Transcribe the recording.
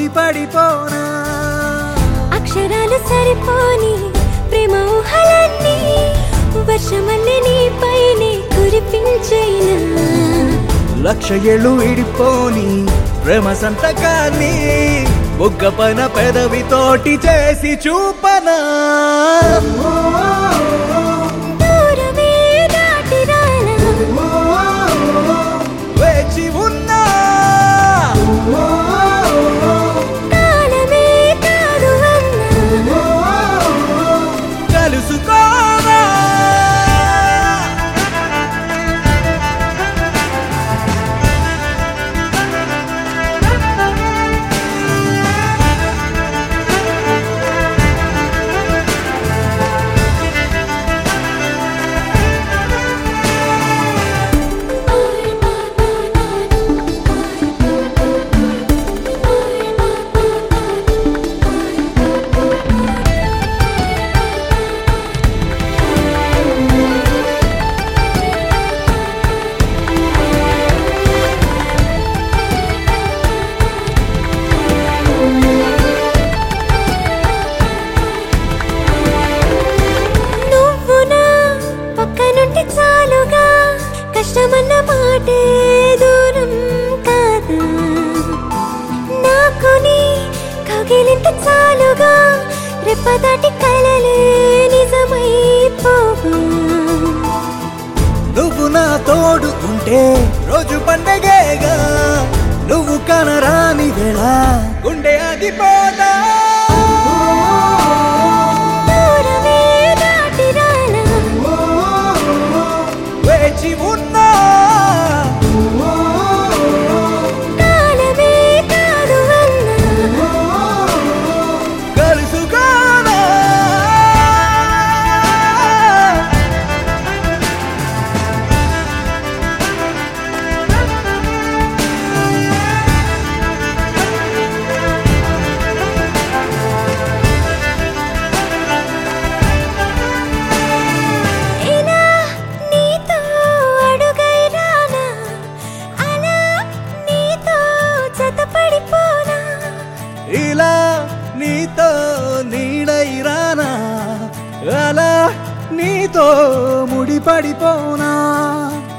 ముడిపడిపోనా అక్షరాలు సరిపోని ప్రేమ ఊహలన్నీ వర్షమల్లే నీపైనే కురిపించైనా లక్ష ఏళ్ళు ఇడిపోని ప్రేమ సంతకాన్ని బుగ్గ పైన పెదవితోటి చేసి చూపనా దూరమే దాటి రానా వేచి ఉన్నా కాలమే కాదు అన్నా కలుసుకోనా నువ్వు నా పక్కనుంటే చాలుగా కష్టమన్న మాటే దూరం కాదా నాకు నీ కగిలింత చాలుగా రెప్పదాటి కలలే నిజమైపోవా నువ్వు నా తోడు ఉంటే రోజు పండగేగా నువ్వు కనరాని వేళ గుండె ఆగిపోదా దూరమే దాటి రానా వేచి ఉన్నా కాలమే కాదు అన్నా కలుసుకోనా ఇలా నీతో అడుగై రానా అలా నీతో జతపడిపోనా ఇలా నీతో నీడై రానా అలా నీతో ముడిపడిపోనా